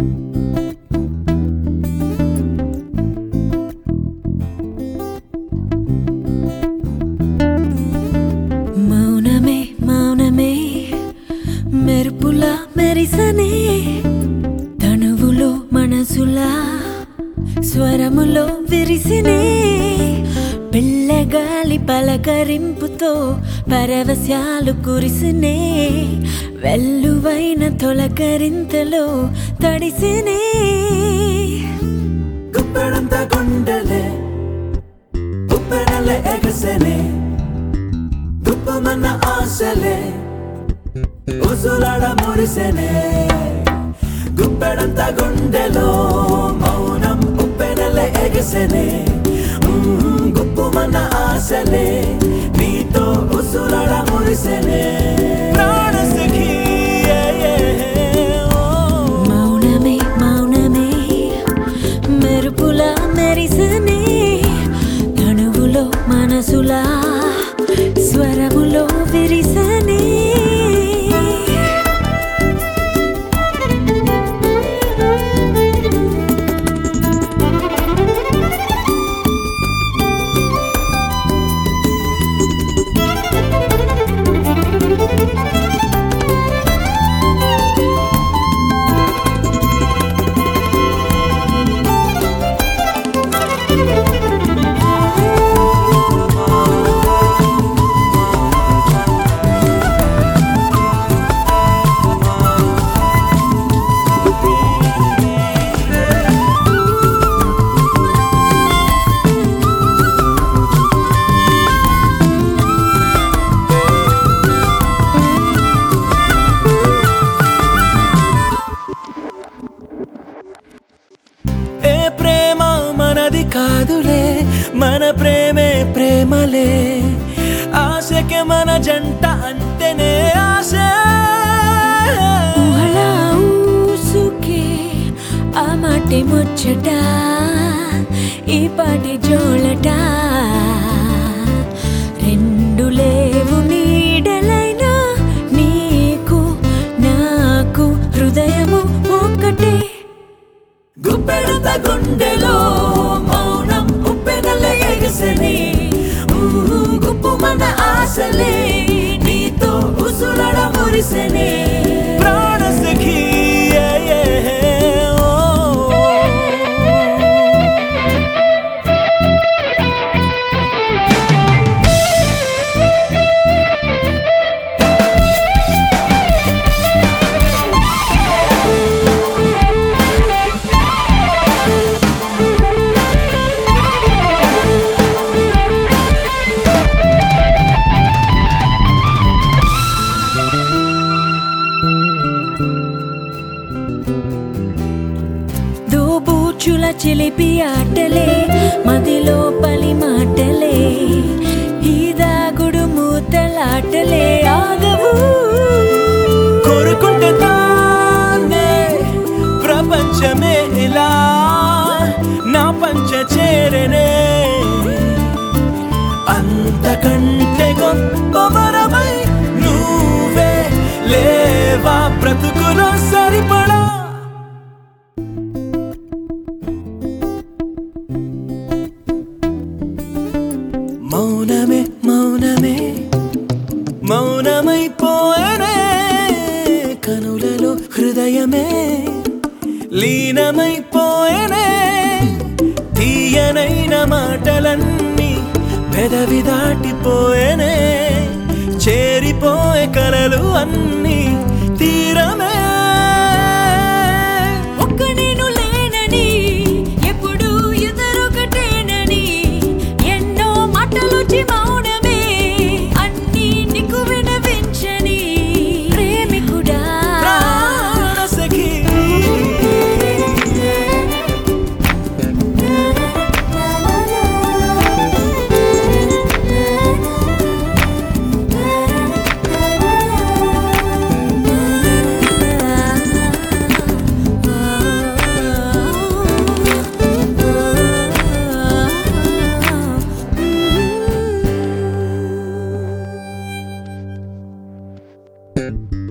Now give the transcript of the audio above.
మౌనమే మౌనమే మెరుపులా మెరిసనే తనువులో మనసులా స్వరములో విరిసినే పిల్లగాలి పలకరింపుతో పరవశాలు కురిసినే వెల్లువైన తొలకరింతలో తడిసినే గుప్పెడంత గుండెలే ఉప్పెనలే ఎగసెనే గుప్పమన్న ఆశలే ఉసులాడ మురిసెనే గుప్పెడంత గుండెలో మౌనం ఉప్పెనలే ఎగసెనే మ్మ్, గుప్పుమన్న ఆశలే నీతో ఉసులాడ మురిసెనే ప్రాణ సఖీ మౌనమే మౌనమే మెరుపులా మెరిసనే తనువులో మనసులా స్వరములో విరిసనే ఏ ప్రేమ మనది కాదులే మన ప్రేమే ప్రేమలే ఆశకే మన జంట అంటేనే ఆశ ఊహలా ఊసుకే ఆ మాటి ముచ్చట ఈ పాటి జోలట రెండు లేవు నీడలైనా నీకు నాకు హృదయము ఒక్కటే గుప్పెడంత గుండెలో మౌనం ఉప్పెనలే ఎగసని ఊహు గుప్పు మన ఆశలే నీతో ఉసులడ మురిసెనే ప్రాణ సఖీ ఏ, ఏ, ఓ. దోబూచుల చిలిపి ఆటలే మదిలో పలి మాటలే ఈ దాగుడు మూతలాటలే ఆగవు కోరుకుంటే తానే ప్రపంచమే ఇలా నా పంచ చేరనే అంతకంటే గొప్ప వరమై నువ్వే లేవా బ్రతుకులో సరిపడా మౌనమే మౌనమే మౌనమైపోయనే కనులలో హృదయమే లీనమైపోయనే తీయనైన మాటలన్నీ పెదవి దాటిపోయనే చేరిపోయే కలలు అన్నీ తీరమే ఒక్క నేను లేనని ఎప్పుడు ఎదురొకటేనని ఎన్నో మాటలొచ్చి మౌనమే అన్నీ నీకు వినవించని ప్రేమికుడా ప్రాణ సఖీ thank you